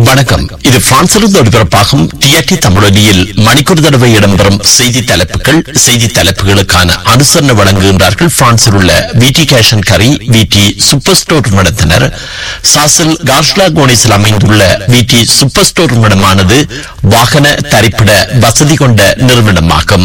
வணக்கம் இது பிரான்சிலிருந்து ஒளிபரப்பாகும் டிஆர்டி தமிழொலியில் மணிக்கூர் தடவை இடம்பெறும் செய்தி தலைப்புகள் செய்தி தலைப்புகளுக்கான அனுசரணை வழங்குகின்றார்கள் பிரான்சில் உள்ள விடி கேஷன் கரி விடி சூப்பர் ஸ்டோர் நடத்தினர் சாசல் கார்ஷ்லா கோனிஸில் அமைந்துள்ள விடி சூப்பர் ஸ்டோர் நிறுவனமானது வாகன தரிப்பிட வசதி கொண்ட நிறுவனமாகும்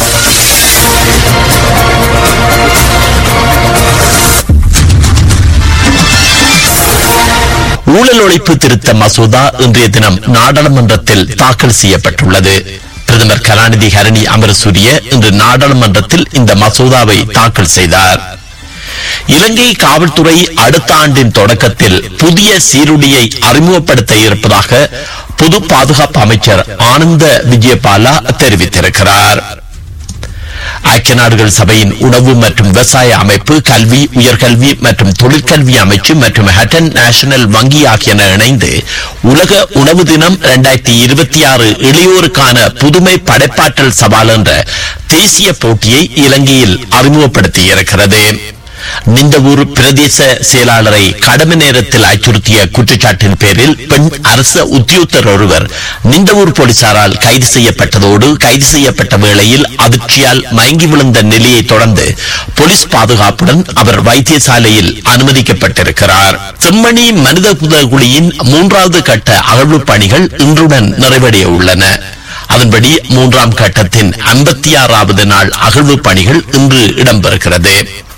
ஊழல் ஒழிப்பு திருத்த மசோதா இன்றைய தினம் நாடாளுமன்றத்தில் தாக்கல் செய்யப்பட்டுள்ளது பிரதமர் கலாநிதி ஹரணி அமரசூரிய இன்று நாடாளுமன்றத்தில் இந்த மசோதாவை தாக்கல் செய்தார் இலங்கை காவல்துறை அடுத்த ஆண்டின் தொடக்கத்தில் புதிய சீருடையை அறிமுகப்படுத்த இருப்பதாக பொது பாதுகாப்பு அமைச்சர் ஆனந்த விஜயபாலா தெரிவித்திருக்கிறார் ஐக்கிய நாடுகள் சபையின் உணவு மற்றும் விவசாய அமைப்பு கல்வி உயர்கல்வி மற்றும் தொழிற்கல்வி அமைச்சு மற்றும் ஹட்டன் நேஷனல் வங்கி ஆகியன இணைந்து உலக உணவு தினம் இரண்டாயிரத்தி இருபத்தி ஆறு இளையோருக்கான புதுமை படைப்பாற்றல் சவால் என்ற தேசிய போட்டியை இலங்கையில் அறிமுகப்படுத்தியிருக்கிறது நிந்தவூர் பிரதேச செயலாளரை கடமை நேரத்தில் அச்சுறுத்திய குற்றச்சாட்டின் பேரில் பெண் அரச உத்தியோகத்தர் ஒருவர் நிந்தவூர் போலீசாரால் கைது செய்யப்பட்டதோடு கைது செய்யப்பட்ட வேளையில் அதிர்ச்சியால் மயங்கி விழுந்த நிலையை தொடர்ந்து போலீஸ் பாதுகாப்புடன் அவர் வைத்தியசாலையில் அனுமதிக்கப்பட்டிருக்கிறார் செம்மணி மனித புதகுழியின் மூன்றாவது கட்ட அகழ்வு பணிகள் இன்றுடன் நிறைவடைய உள்ளன அதன்படி மூன்றாம் கட்டத்தின் ஐம்பத்தி ஆறாவது நாள் அகழ்வு பணிகள் இன்று இடம்பெறுகிறது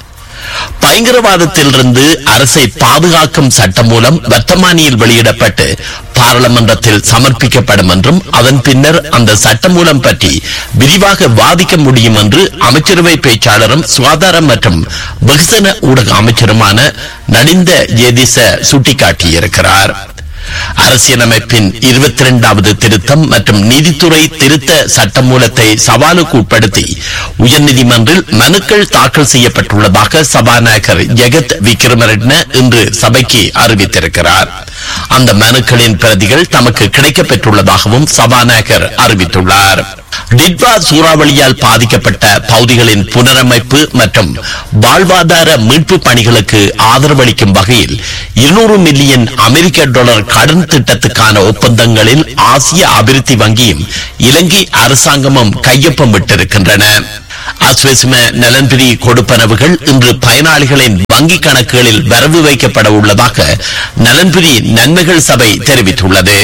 பயங்கரவாதத்திலிருந்து அரசை பாதுகாக்கும் சட்டம் மூலம் வர்த்தமானியில் வெளியிடப்பட்டு பாராளுமன்றத்தில் சமர்ப்பிக்கப்படும் என்றும் அதன் பின்னர் அந்த சட்டமூலம் பற்றி விரிவாக வாதிக்க முடியும் என்று அமைச்சரவை பேச்சாளரும் சுகாதாரம் மற்றும் வெகுசன ஊடக அமைச்சருமான நடிந்த ஜேதிச சுட்டிக்காட்டியிருக்கிறார் அரசியலமைப்பின் இருபத்தி இரண்டாவது திருத்தம் மற்றும் நீதித்துறை திருத்த சட்டமூலத்தை சவாலுக்கு உட்படுத்தி உயர்நீதிமன்றில் மனுக்கள் தாக்கல் செய்யப்பட்டுள்ளதாக சபாநாயகர் ஜெகத் விக்ரமரெட்ன இன்று சபைக்கு அறிவித்திருக்கிறார் அந்த மனுக்களின் பிரதிகள் தமக்கு கிடைக்கப் பெற்றுள்ளதாகவும் சபாநாயகர் அறிவித்துள்ளார் டிட்வா சூறாவளியால் பாதிக்கப்பட்ட பகுதிகளின் புனரமைப்பு மற்றும் வாழ்வாதார மீட்பு பணிகளுக்கு ஆதரவளிக்கும் வகையில் இருநூறு மில்லியன் அமெரிக்க டாலர் கடன் திட்டத்துக்கான ஒப்பந்தங்களில் ஆசிய அபிவிருத்தி வங்கியும் இலங்கை அரசாங்கமும் கையொப்பம் விட்டிருக்கின்றன அஸ்வெஸ்ம நலன்பிரி கொடுப்பனவுகள் இன்று பயனாளிகளின் வங்கிக் கணக்குகளில் வரவு வைக்கப்பட உள்ளதாக நலன்பிரி நன்மைகள் சபை தெரிவித்துள்ளது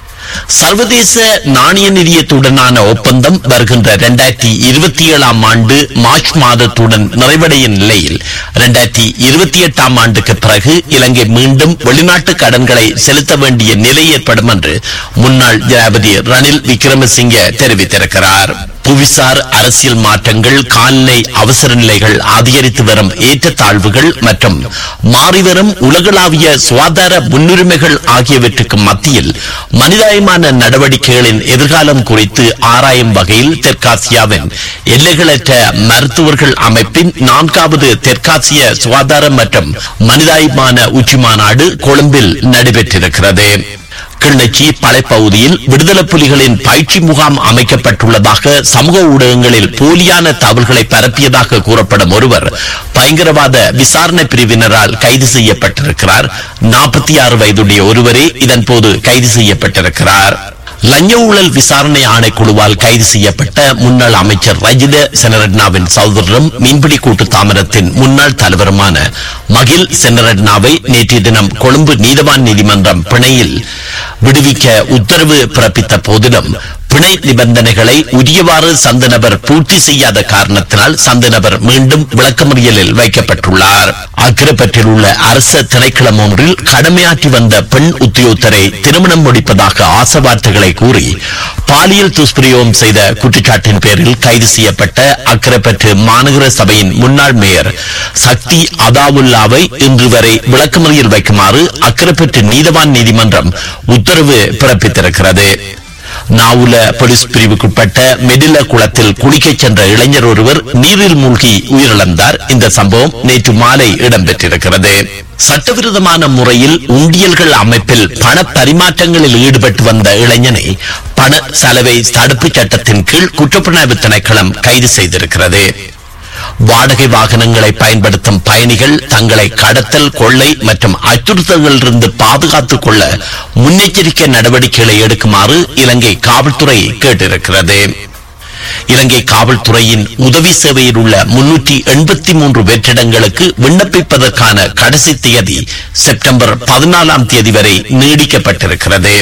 சர்வதேச நாணய நிதியத்துடனான ஒப்பந்தம் வருகின்ற இரண்டாயிரத்தி இருபத்தி ஏழாம் ஆண்டு மார்ச் மாதத்துடன் நிறைவடைய நிலையில் இரண்டாயிரத்தி இருபத்தி எட்டாம் ஆண்டுக்கு பிறகு இலங்கை மீண்டும் வெளிநாட்டு கடன்களை செலுத்த வேண்டிய நிலை ஏற்படும் என்று முன்னாள் ஜனாதிபதி ரணில் விக்ரமசிங்க தெரிவித்திருக்கிறார் புவிசார் அரசியல் மாற்றங்கள் கால்நிலை அவசர நிலைகள் அதிகரித்து வரும் ஏற்றத்தாழ்வுகள் மற்றும் மாறிவரும் உலகளாவிய சுகாதார முன்னுரிமைகள் ஆகியவற்றுக்கு மத்தியில் மனிதாயமான நடவடிக்கைகளின் எதிர்காலம் குறித்து ஆராயும் வகையில் தெற்காசியாவின் எல்லைகளற்ற மருத்துவர்கள் அமைப்பின் நான்காவது தெற்காசிய சுகாதார மற்றும் மனிதாயமான உச்சி மாநாடு கொழும்பில் நடைபெற்றிருக்கிறது கிளிநொச்சி படைப்பகுதியில் விடுதலை புலிகளின் பயிற்சி முகாம் அமைக்கப்பட்டுள்ளதாக சமூக ஊடகங்களில் போலியான தகவல்களை பரப்பியதாக கூறப்படும் ஒருவர் பயங்கரவாத விசாரணை பிரிவினரால் கைது செய்யப்பட்டிருக்கிறார் நாற்பத்தி ஆறு வயதுடைய ஒருவரே இதன் போது கைது செய்யப்பட்டிருக்கிறார் லஞ்ச ஊழல் விசாரணை ஆணைக்குழுவால் கைது செய்யப்பட்ட முன்னாள் அமைச்சர் ரஜித செனரட்னாவின் சகோதரரும் மீன்பிடி கூட்டு தாமரத்தின் முன்னாள் தலைவருமான மகில் செனரட்னாவை நேற்றைய தினம் கொழும்பு நீதவான் நீதிமன்றம் பிணையில் விடுவிக்க உத்தரவு பிறப்பித்த போதிலும் பிணை நிபந்தனைகளை உரியவாறு சந்த நபர் பூர்த்தி செய்யாத காரணத்தினால் சந்த நபர் மீண்டும் விளக்கமறியலில் வைக்கப்பட்டுள்ளார் அக்கிரப்பற்றில் உள்ள அரச திணைக்களம் ஒன்றில் கடமையாற்றி வந்த பெண் உத்தியோகத்தரை திருமணம் முடிப்பதாக ஆசவார்த்தைகளை கூறி பாலியல் துஷ்பிரயோகம் செய்த குற்றச்சாட்டின் பேரில் கைது செய்யப்பட்ட அக்கரைப்பற்று மாநகர சபையின் முன்னாள் மேயர் சக்தி அதாவுல்லாவை இன்று வரை விளக்கமறியல் வைக்குமாறு அக்கரைப்பற்று நீதவான் நீதிமன்றம் உத்தரவு பிறப்பித்திருக்கிறது நாவுல போலீஸ் பிரிவுக்குட்பட்ட மெடில குளத்தில் குளிக்கச் சென்ற இளைஞர் ஒருவர் நீரில் மூழ்கி உயிரிழந்தார் இந்த சம்பவம் நேற்று மாலை இடம்பெற்றிருக்கிறது சட்டவிரோதமான முறையில் உண்டியல்கள் அமைப்பில் பண பரிமாற்றங்களில் ஈடுபட்டு வந்த இளைஞனை பண சலவை தடுப்பு சட்டத்தின் கீழ் குற்றப்புலனாய்வு திணைக்களம் கைது செய்திருக்கிறது வாடகை வாகனங்களை பயன்படுத்தும் பயணிகள் தங்களை கடத்தல் கொள்ளை மற்றும் அச்சுறுத்தல்களிலிருந்து பாதுகாத்துக் கொள்ள முன்னெச்சரிக்கை நடவடிக்கைகளை எடுக்குமாறு இலங்கை காவல்துறை கேட்டிருக்கிறது இலங்கை காவல்துறையின் உதவி சேவையில் உள்ள முன்னூற்றி எண்பத்தி மூன்று வெற்றிடங்களுக்கு விண்ணப்பிப்பதற்கான கடைசி தேதி செப்டம்பர் பதினாலாம் தேதி வரை நீடிக்கப்பட்டிருக்கிறது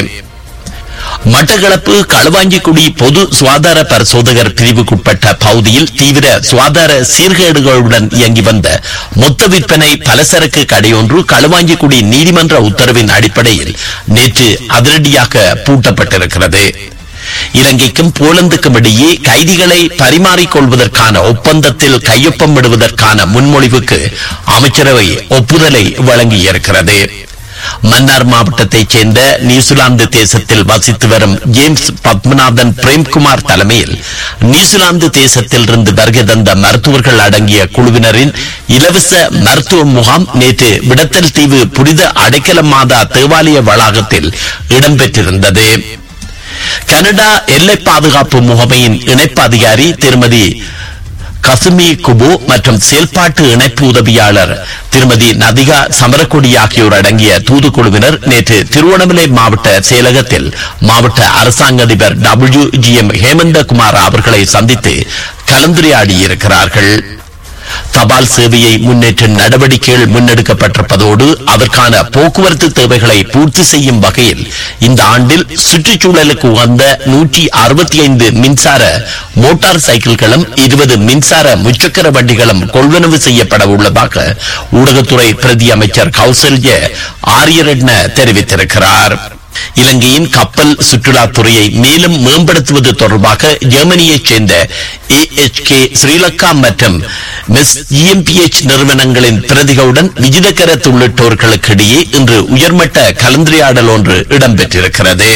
மட்டக்களப்பு களுவாஞ்சிக்குடி பொது சுகாதார பரிசோதகர் பிரிவுக்குட்பட்ட பகுதியில் தீவிர சுகாதார சீர்கேடுகளுடன் இயங்கி வந்த மொத்த விற்பனை பலசரக்கு கடையொன்று களுவாஞ்சிக்குடி நீதிமன்ற உத்தரவின் அடிப்படையில் நேற்று அதிரடியாக பூட்டப்பட்டிருக்கிறது இலங்கைக்கும் போலந்துக்கும் இடையே கைதிகளை பரிமாறிக்கொள்வதற்கான ஒப்பந்தத்தில் கையொப்பமிடுவதற்கான முன்மொழிவுக்கு அமைச்சரவை ஒப்புதலை வழங்கியிருக்கிறது மன்னார் மாவட்டத்தைச் சேர்ந்த நியூசிலாந்து தேசத்தில் வசித்து வரும் ஜேம்ஸ் பத்மநாதன் பிரேம்குமார் தலைமையில் நியூசிலாந்து தேசத்தில் இருந்து வருகை தந்த மருத்துவர்கள் அடங்கிய குழுவினரின் இலவச மருத்துவ முகாம் நேற்று விடத்தல் தீவு புனித அடைக்கல மாதா தேவாலய வளாகத்தில் இடம்பெற்றிருந்தது கனடா எல்லை பாதுகாப்பு முகமையின் இணைப்பு அதிகாரி திருமதி கசுமி குபோ மற்றும் செயல்பாட்டு இணைப்பு உதவியாளர் திருமதி நதிகா சமரக்கொடி ஆகியோர் அடங்கிய தூதுக்குழுவினர் நேற்று திருவண்ணாமலை மாவட்ட செயலகத்தில் மாவட்ட அரசாங்க அதிபர் டபிள்யூ ஜி எம் ஹேமந்தகுமார் அவர்களை சந்தித்து கலந்துரையாடியிருக்கிறார்கள் தபால் சேவையை முன்னேற்றும் நடவடிக்கைகள் முன்னெடுக்கப்பட்டிருப்பதோடு அதற்கான போக்குவரத்து தேவைகளை பூர்த்தி செய்யும் வகையில் இந்த ஆண்டில் சுற்றுச்சூழலுக்கு உகந்த நூற்றி அறுபத்தி ஐந்து மின்சார மோட்டார் சைக்கிள்களும் இருபது மின்சார முச்சக்கர வண்டிகளும் கொள்வனவு செய்யப்பட உள்ளதாக ஊடகத்துறை பிரதி அமைச்சர் கௌசல்ய ஆரியரட்ன தெரிவித்திருக்கிறார் இலங்கையின் கப்பல் சுற்றுலாத்துறையை மேலும் மேம்படுத்துவது தொடர்பாக ஜெர்மனியைச் சேர்ந்த ஏஎச்கே ஸ்ரீலங்கா மற்றும் மிஸ் ஜிஎம்பிஎச் நிறுவனங்களின் பிரதிகளுடன் விஜிதகரத் உள்ளிட்டோர்களுக்கு இடையே இன்று உயர்மட்ட கலந்துரையாடல் ஒன்று இடம்பெற்றிருக்கிறது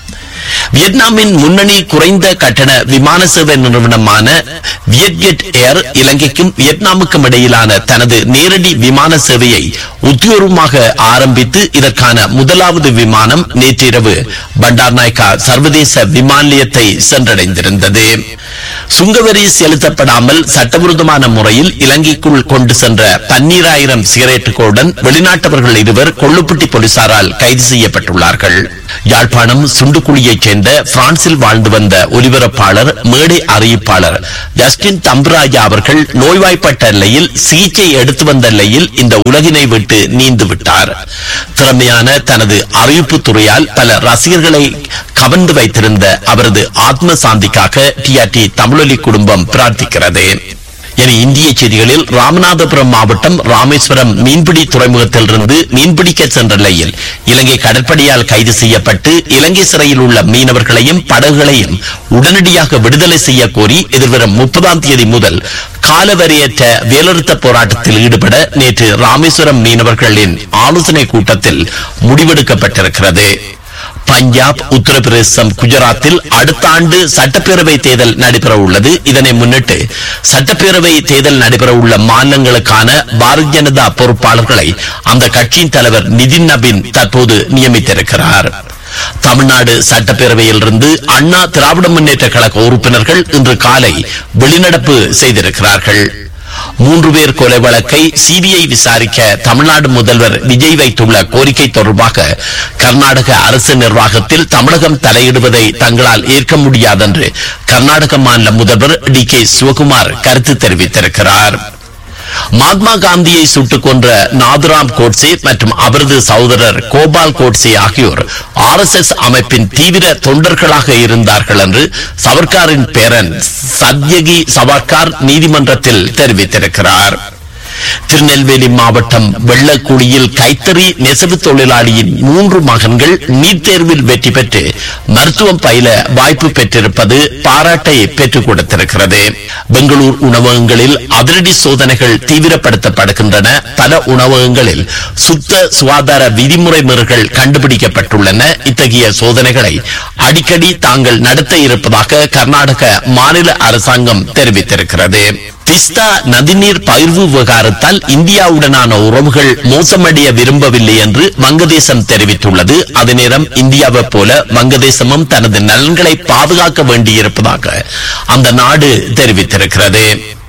வியட்நாமின் முன்னணி குறைந்த கட்டண விமான சேவை நிறுவனமான வியட்ஜெட் ஏர் இலங்கைக்கும் வியட்நாமுக்கும் இடையிலான தனது நேரடி விமான சேவையை உத்தியோகமாக ஆரம்பித்து இதற்கான முதலாவது விமானம் நேற்றிரவு பண்டார்நாயக்கா சர்வதேச விமான நிலையத்தை சென்றடைந்திருந்தது சுங்கவரி செலுத்தப்படாமல் சட்டவிரோதமான முறையில் இலங்கைக்குள் கொண்டு சென்ற பன்னீராயிரம் சிகரெட்டுகளுடன் வெளிநாட்டவர்கள் இருவர் கொள்ளுப்பட்டி போலீசாரால் கைது செய்யப்பட்டுள்ளார்கள் யாழ்ப்பாணம் சுண்டுக்குழியைச் சேர்ந்த பிரான்சில் வாழ்ந்து வந்த ஒலிபரப்பாளர் மேடை அறிவிப்பாளர் ஜஸ்டின் தம்பராஜா அவர்கள் நோய்வாய்ப்பட்ட நிலையில் சிகிச்சை எடுத்து வந்த நிலையில் இந்த உலகினை விட்டு நீந்து விட்டார் திறமையான தனது அறிவிப்பு துறையால் பல ரசிகர்களை கவர்ந்து வைத்திருந்த அவரது ஆத்ம சாந்திக்காக டிஆர்டி தமிழொலி குடும்பம் பிரார்த்திக்கிறது என இந்திய செய்திகளில் ராமநாதபுரம் மாவட்டம் ராமேஸ்வரம் மீன்பிடி துறைமுகத்திலிருந்து மீன்பிடிக்க சென்ற நிலையில் இலங்கை கடற்படையால் கைது செய்யப்பட்டு இலங்கை சிறையில் உள்ள மீனவர்களையும் படகுகளையும் உடனடியாக விடுதலை செய்ய கோரி எதிர்வரும் முப்பதாம் தேதி முதல் காலவரையற்ற வேலறுத்த போராட்டத்தில் ஈடுபட நேற்று ராமேஸ்வரம் மீனவர்களின் ஆலோசனை கூட்டத்தில் முடிவெடுக்கப்பட்டிருக்கிறது பஞ்சாப் உத்தரப்பிரதேசம் குஜராத்தில் அடுத்த ஆண்டு சட்டப்பேரவை தேர்தல் நடைபெற உள்ளது இதனை முன்னிட்டு சட்டப்பேரவை தேர்தல் நடைபெற உள்ள மாநிலங்களுக்கான பாரதிய ஜனதா பொறுப்பாளர்களை அந்த கட்சியின் தலைவர் நிதின் நபின் தற்போது நியமித்திருக்கிறார் தமிழ்நாடு சட்டப்பேரவையிலிருந்து அண்ணா திராவிட முன்னேற்ற கழக உறுப்பினர்கள் இன்று காலை வெளிநடப்பு செய்திருக்கிறார்கள் மூன்று பேர் கொலை வழக்கை சிபிஐ விசாரிக்க தமிழ்நாடு முதல்வர் விஜய் வைத்துள்ள கோரிக்கை தொடர்பாக கர்நாடக அரசு நிர்வாகத்தில் தமிழகம் தலையிடுவதை தங்களால் ஏற்க முடியாதென்று கர்நாடக மாநில முதல்வர் டி கே சிவகுமார் கருத்து தெரிவித்திருக்கிறார் மகாத்மா காந்தியை சுட்டுக் கொன்ற நாதுராம் கோட்சே மற்றும் அவரது சகோதரர் கோபால் கோட்சே ஆகியோர் ஆர் எஸ் எஸ் அமைப்பின் தீவிர தொண்டர்களாக இருந்தார்கள் என்று சவர்காரின் பேரன் சத்யகி சவர்கார் நீதிமன்றத்தில் தெரிவித்திருக்கிறார் திருநெல்வேலி மாவட்டம் வெள்ளக்குடியில் கைத்தறி நெசவு தொழிலாளியின் மூன்று மகன்கள் நீட் தேர்வில் வெற்றி பெற்று மருத்துவம் பயில வாய்ப்பு பெற்றிருப்பது பாராட்டை பெற்றுக் கொடுத்திருக்கிறது பெங்களூர் உணவகங்களில் அதிரடி சோதனைகள் தீவிரப்படுத்தப்படுகின்றன பல உணவகங்களில் சுத்த சுகாதார விதிமுறை மீறல்கள் கண்டுபிடிக்கப்பட்டுள்ளன இத்தகைய சோதனைகளை அடிக்கடி தாங்கள் நடத்த இருப்பதாக கர்நாடக மாநில அரசாங்கம் தெரிவித்திருக்கிறது திஸ்தா நதிநீர் பகிர்வு விவகாரத்தால் இந்தியாவுடனான உறவுகள் மோசமடைய விரும்பவில்லை என்று வங்கதேசம் தெரிவித்துள்ளது அதே நேரம் இந்தியாவை போல வங்கதேசமும் தனது நலன்களை பாதுகாக்க வேண்டியிருப்பதாக அந்த நாடு தெரிவித்திருக்கிறது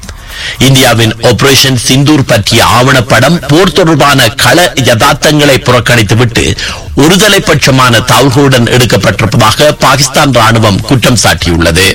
இந்தியாவின் ஆபரேஷன் சிந்தூர் பற்றிய ஆவணப்படம் போர் தொடர்பான கள யதார்த்தங்களை புறக்கணித்துவிட்டு ஒருதலைபட்சமான தாள்களுடன் எடுக்கப்பட்டிருப்பதாக பாகிஸ்தான் ராணுவம் குற்றம் சாட்டியுள்ளது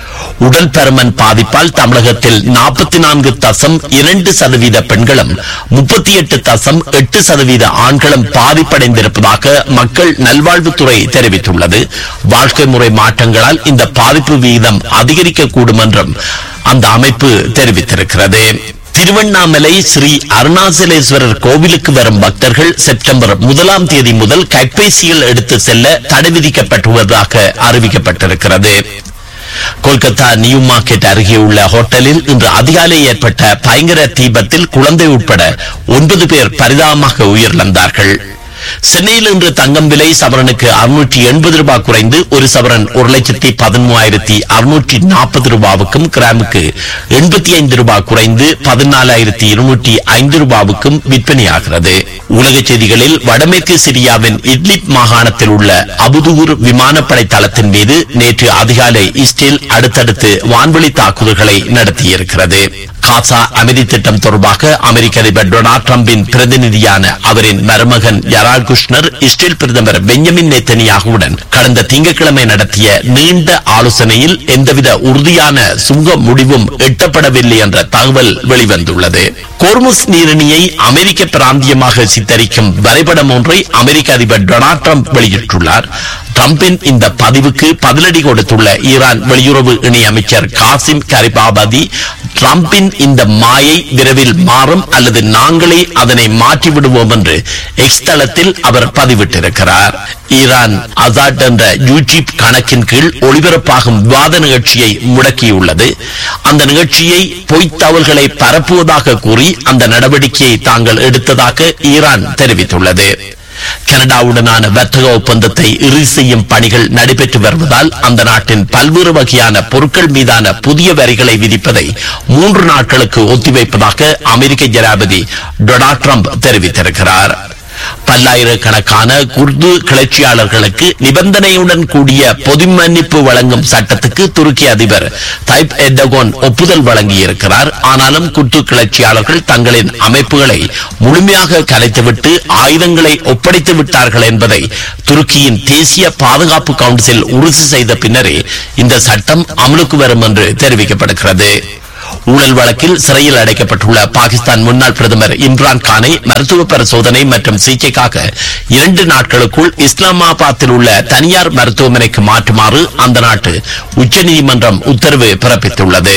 உடல் பருமன் பாதிப்பால் தமிழகத்தில் நாற்பத்தி நான்கு தசம் இரண்டு சதவீத பெண்களும் முப்பத்தி எட்டு தசம் எட்டு சதவீத ஆண்களும் பாதிப்படைந்திருப்பதாக மக்கள் நல்வாழ்வுத்துறை தெரிவித்துள்ளது வாழ்க்கை முறை மாற்றங்களால் இந்த பாதிப்பு விகிதம் அதிகரிக்கக்கூடும் என்றும் அந்த அமைப்பு தெரிவித்திருக்கிறது திருவண்ணாமலை ஸ்ரீ அருணாச்சலேஸ்வரர் கோவிலுக்கு வரும் பக்தர்கள் செப்டம்பர் முதலாம் தேதி முதல் கைபேசியில் எடுத்து செல்ல தடை விதிக்கப்பட்டுள்ளதாக அறிவிக்கப்பட்டிருக்கிறது கொல்கத்தா நியூ மார்க்கெட் அருகே உள்ள ஹோட்டலில் இன்று அதிகாலை ஏற்பட்ட பயங்கர தீபத்தில் குழந்தை உட்பட ஒன்பது பேர் பரிதாபமாக உயிரிழந்தார்கள் சென்னையில் இன்று தங்கம் விலை சவரனுக்கு அறுநூற்றி எண்பது ரூபாய் குறைந்து ஒரு சவரன் ஒரு லட்சத்தி பதிமூவாயிரத்தி அறுநூற்றி நாற்பது ரூபாவுக்கும் கிராமுக்கு எண்பத்தி ஐந்து ரூபாய் குறைந்து பதினாலாயிரத்தி இருநூற்றி ஐந்து ரூபாவுக்கும் விற்பனையாகிறது உலக செய்திகளில் வடமேற்கு சிரியாவின் இட்லிப் மாகாணத்தில் உள்ள அபுதூர் விமானப்படை தளத்தின் மீது நேற்று அதிகாலை இஸ்ரேல் அடுத்தடுத்து வான்வெளி தாக்குதல்களை நடத்தியிருக்கிறது காசா அமைதி திட்டம் தொடர்பாக அமெரிக்க அதிபர் டொனால்ட் டிரம்பின் பிரதிநிதியான அவரின் மருமகன் யரால் குஷ்னர் இஸ்ரேல் பிரதமர் பெஞ்சமின் நேத்தனியாகுவுடன் கடந்த திங்கட்கிழமை நடத்திய நீண்ட ஆலோசனையில் எந்தவித உறுதியான சுங்க முடிவும் எட்டப்படவில்லை என்ற தகவல் வெளிவந்துள்ளது கோர்முஸ் நீரிணியை அமெரிக்க பிராந்தியமாக சித்தரிக்கும் வரைபடம் ஒன்றை அமெரிக்க அதிபர் டொனால்ட் ட்ரம்ப் வெளியிட்டுள்ளார் டிரம்பின் இந்த பதிவுக்கு பதிலடி கொடுத்துள்ள ஈரான் வெளியுறவு இணையமைச்சர் காசிம் கரிபாபதி டிரம்பின் இந்த மாயை விரைவில் மாறும் அல்லது நாங்களே அதனை மாற்றி விடுவோம் என்று எக்ஸ் தளத்தில் அவர் பதிவிட்டிருக்கிறார் ஈரான் அசாட் என்ற யூடியூப் கணக்கின் கீழ் ஒளிபரப்பாகும் விவாத நிகழ்ச்சியை முடக்கியுள்ளது அந்த நிகழ்ச்சியை பொய்த் தகவல்களை பரப்புவதாக கூறி அந்த நடவடிக்கையை தாங்கள் எடுத்ததாக ஈரான் தெரிவித்துள்ளது கனடாவுடனான வர்த்தக ஒப்பந்தத்தை இறுதி செய்யும் பணிகள் நடைபெற்று வருவதால் அந்த நாட்டின் பல்வேறு வகையான பொருட்கள் மீதான புதிய வரிகளை விதிப்பதை மூன்று நாட்களுக்கு ஒத்திவைப்பதாக அமெரிக்க ஜனாதிபதி டொனால்ட் ட்ரம்ப் தெரிவித்திருக்கிறார் பல்லாயிரக்கணக்கான குர்து கிளர்ச்சியாளர்களுக்கு நிபந்தனையுடன் கூடிய பொது மன்னிப்பு வழங்கும் சட்டத்துக்கு துருக்கி அதிபர் தைப் எர்டகோன் ஒப்புதல் வழங்கியிருக்கிறார் ஆனாலும் குர்து கிளர்ச்சியாளர்கள் தங்களின் அமைப்புகளை முழுமையாக கலைத்துவிட்டு ஆயுதங்களை ஒப்படைத்து விட்டார்கள் என்பதை துருக்கியின் தேசிய பாதுகாப்பு கவுன்சில் உறுதி செய்த பின்னரே இந்த சட்டம் அமலுக்கு வரும் என்று தெரிவிக்கப்படுகிறது ஊழல் வழக்கில் சிறையில் அடைக்கப்பட்டுள்ள பாகிஸ்தான் முன்னாள் பிரதமர் இம்ரான் கானை மருத்துவ பரிசோதனை மற்றும் சிகிச்சைக்காக இரண்டு நாட்களுக்குள் இஸ்லாமாபாத்தில் உள்ள தனியார் மருத்துவமனைக்கு மாற்றுமாறு அந்த நாட்டு உச்சநீதிமன்றம் உத்தரவு பிறப்பித்துள்ளது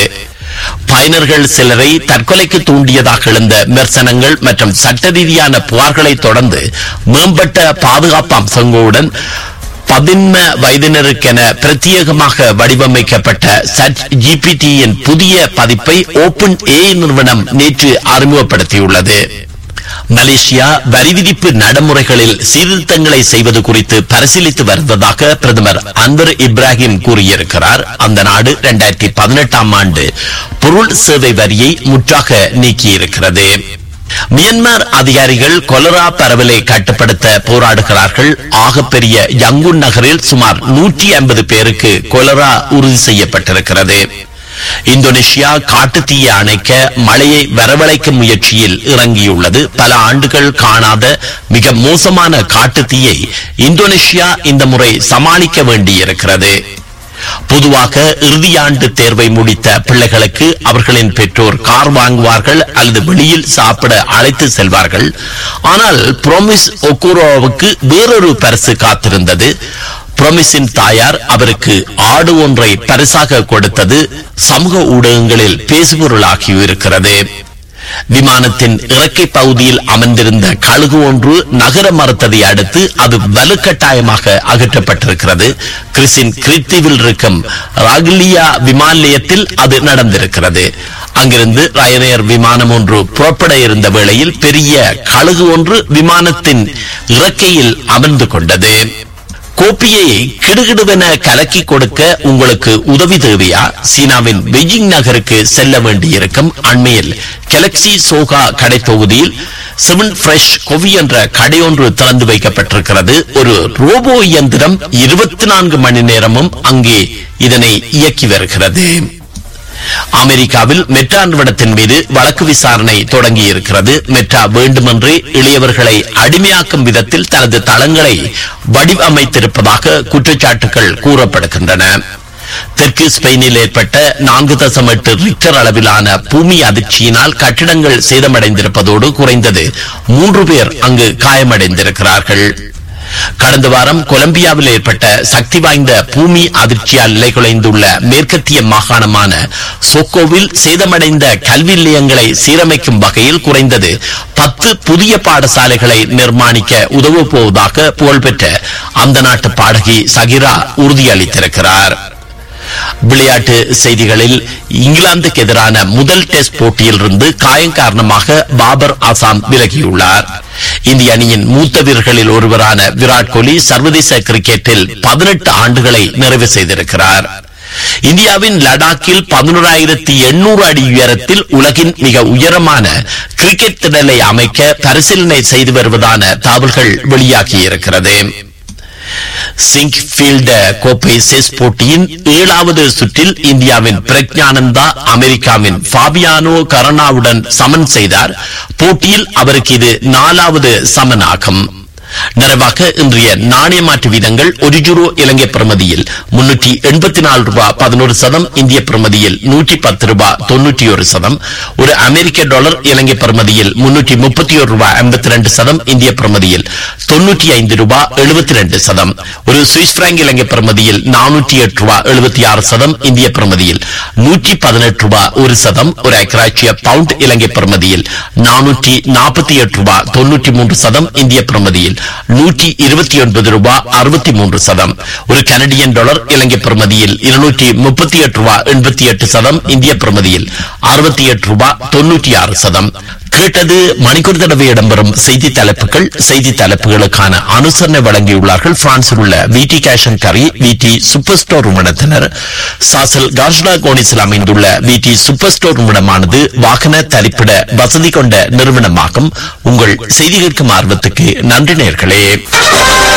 பயனர்கள் சிலரை தற்கொலைக்கு தூண்டியதாக எழுந்த விமர்சனங்கள் மற்றும் சட்ட ரீதியான புகார்களை தொடர்ந்து மேம்பட்ட பாதுகாப்பு அம்சங்களுடன் பதின்ம வயதினருக்கென பிரத்யேகமாக வடிவமைக்கப்பட்ட சட் ஜிபிடியின் புதிய பதிப்பை ஓபன் ஏ நிறுவனம் நேற்று அறிமுகப்படுத்தியுள்ளது மலேசியா வரி விதிப்பு நடைமுறைகளில் சீர்திருத்தங்களை செய்வது குறித்து பரிசீலித்து வருவதாக பிரதமர் அன்வர் இப்ராஹிம் கூறியிருக்கிறார் அந்த நாடு இரண்டாயிரத்தி பதினெட்டாம் ஆண்டு பொருள் சேவை வரியை முற்றாக நீக்கியிருக்கிறது மியன்மார் அதிகாரிகள் கொலரா பரவலை கட்டுப்படுத்த போராடுகிறார்கள் ஆகப்பெரிய யங்குன் நகரில் சுமார் நூற்றி ஐம்பது பேருக்கு கொலரா உறுதி செய்யப்பட்டிருக்கிறது இந்தோனேஷியா காட்டுத்தீயை அணைக்க மழையை வரவழைக்கும் முயற்சியில் இறங்கியுள்ளது பல ஆண்டுகள் காணாத மிக மோசமான காட்டுத்தீயை இந்தோனேஷியா இந்த முறை சமாளிக்க வேண்டியிருக்கிறது பொதுவாக இறுதியாண்டு தேர்வை முடித்த பிள்ளைகளுக்கு அவர்களின் பெற்றோர் கார் வாங்குவார்கள் அல்லது வெளியில் சாப்பிட அழைத்து செல்வார்கள் ஆனால் புரோமிஸ் ஒக்குரோவுக்கு வேறொரு பரிசு காத்திருந்தது புரோமிஸின் தாயார் அவருக்கு ஆடு ஒன்றை பரிசாக கொடுத்தது சமூக ஊடகங்களில் பேசுபொருளாகியிருக்கிறது விமானத்தின் இறக்கை பகுதியில் அமர்ந்திருந்த கழுகு ஒன்று நகர மறுத்ததை அடுத்து அது வலுக்கட்டாயமாக அகற்றப்பட்டிருக்கிறது கிறிஸின் கிரித்தீவில் இருக்கும் ராகிலியா விமான நிலையத்தில் அது நடந்திருக்கிறது அங்கிருந்து ரயனேர் விமானம் ஒன்று புறப்பட இருந்த வேளையில் பெரிய கழுகு ஒன்று விமானத்தின் இறக்கையில் அமர்ந்து கொண்டது கோப்பியை கிடுகிடுவென கலக்கி கொடுக்க உங்களுக்கு உதவி தேவையா சீனாவின் பெய்ஜிங் நகருக்கு செல்ல வேண்டியிருக்கும் அண்மையில் கெலக்சி சோகா கடை தொகுதியில் செவன் ஃப்ரெஷ் கொவி என்ற கடையொன்று திறந்து வைக்கப்பட்டிருக்கிறது ஒரு ரோபோ இயந்திரம் இருபத்தி நான்கு மணி நேரமும் அங்கே இதனை இயக்கி வருகிறது அமெரிக்காவில் மெட்ரா நிறுவனத்தின் மீது வழக்கு விசாரணை தொடங்கி இருக்கிறது மெட்ரா வேண்டுமென்றே இளையவர்களை அடிமையாக்கும் விதத்தில் தனது தளங்களை வடிவமைத்திருப்பதாக குற்றச்சாட்டுகள் கூறப்படுகின்றன தெற்கு ஸ்பெயினில் ஏற்பட்ட நான்கு தசம் எட்டு ரிக்டர் அளவிலான பூமி அதிர்ச்சியினால் கட்டிடங்கள் சேதமடைந்திருப்பதோடு குறைந்தது மூன்று பேர் அங்கு காயமடைந்திருக்கிறார்கள் கடந்த வாரம் கொலம்பியாவில் ஏற்பட்ட சக்தி வாய்ந்த பூமி அதிர்ச்சியால் நிலைகுலைந்துள்ள மேற்கத்திய மாகாணமான சொக்கோவில் சேதமடைந்த கல்வி நிலையங்களை சீரமைக்கும் வகையில் குறைந்தது பத்து புதிய பாடசாலைகளை நிர்மாணிக்க உதவப் போவதாக புகழ்பெற்ற அந்த நாட்டு பாடகி சகிரா உறுதியளித்திருக்கிறார் விளையாட்டு செய்திகளில் இங்கிலாந்துக்கு எதிரான முதல் டெஸ்ட் போட்டியிலிருந்து காயம் காரணமாக பாபர் ஆசாம் விலகியுள்ளார் இந்திய அணியின் மூத்த வீரர்களில் ஒருவரான விராட் கோலி சர்வதேச கிரிக்கெட்டில் பதினெட்டு ஆண்டுகளை நிறைவு செய்திருக்கிறார் இந்தியாவின் லடாக்கில் பதினோராயிரத்தி எண்ணூறு அடி உயரத்தில் உலகின் மிக உயரமான கிரிக்கெட் திடலை அமைக்க பரிசீலனை செய்து வருவதான தகவல்கள் வெளியாகியிருக்கிறது சிங்க் ஃபீல்ட கோப்பை செஸ் போட்டியின் ஏழாவது சுற்றில் இந்தியாவின் பிரக்ஞானந்தா அமெரிக்காவின் ஃபாபியானோ கரனாவுடன் சமன் செய்தார் போட்டியில் அவருக்கு இது நாலாவது சமன் ஆகும் நிறைவாக இன்றைய நாணய மாற்று வீதங்கள் ஒரு ஜூரோ இலங்கை பிரமதியில் முன்னூற்றி எண்பத்தி நாலு ரூபாய் பதினோரு சதம் இந்திய பிரமதியில் நூற்றி பத்து ரூபாய் தொன்னூற்றி ஒரு சதம் ஒரு அமெரிக்க டாலர் இலங்கை பிரமதியில் முன்னூற்றி முப்பத்தி ஒரு ரூபாய் ஐம்பத்தி ரெண்டு சதம் இந்திய பிரமதியில் தொன்னூற்றி ஐந்து ரூபாய் எழுபத்தி ரெண்டு சதம் ஒரு சுவிஸ் பிராங்க் இலங்கை பிரமதியில் நானூற்றி எட்டு ரூபாய் எழுபத்தி ஆறு சதம் இந்திய பிரமதியில் நூற்றி பதினெட்டு ரூபாய் ஒரு சதம் ஒரு ஐக்கராட்சிய பவுண்ட் இலங்கை பிரமதியில் நானூற்றி நாற்பத்தி எட்டு ரூபாய் தொன்னூற்றி மூன்று சதம் இந்திய பிரமதியில் நூற்றி இருபத்தி ஒன்பது ரூபாய் அறுபத்தி மூன்று சதம் ஒரு கனடியன் டாலர் இலங்கை பிரமதியில் இருநூற்றி முப்பத்தி எட்டு ரூபாய் எண்பத்தி எட்டு சதம் இந்திய பிரமதியில் அறுபத்தி எட்டு ரூபாய் தொன்னூற்றி ஆறு சதம் கேட்டது மணிக்கூர் தடவை இடம்பெறும் செய்தி தலைப்புகள் செய்தி தலைப்புகளுக்கான அனுசரணை வழங்கியுள்ளார்கள் பிரான்சில் உள்ள விடி கேஷன் கரி விடி சூப்பர் ஸ்டோர் நிறுவனத்தினர் சாசல் கார்ஷ்லா கோனிஸில் அமைந்துள்ள விடி சூப்பர் ஸ்டோர் நிறுவனமானது வாகன தரிப்பிட வசதி கொண்ட நிறுவனமாகும் உங்கள் செய்தி கேட்கும் ஆர்வத்துக்கு நன்றி நேர்களே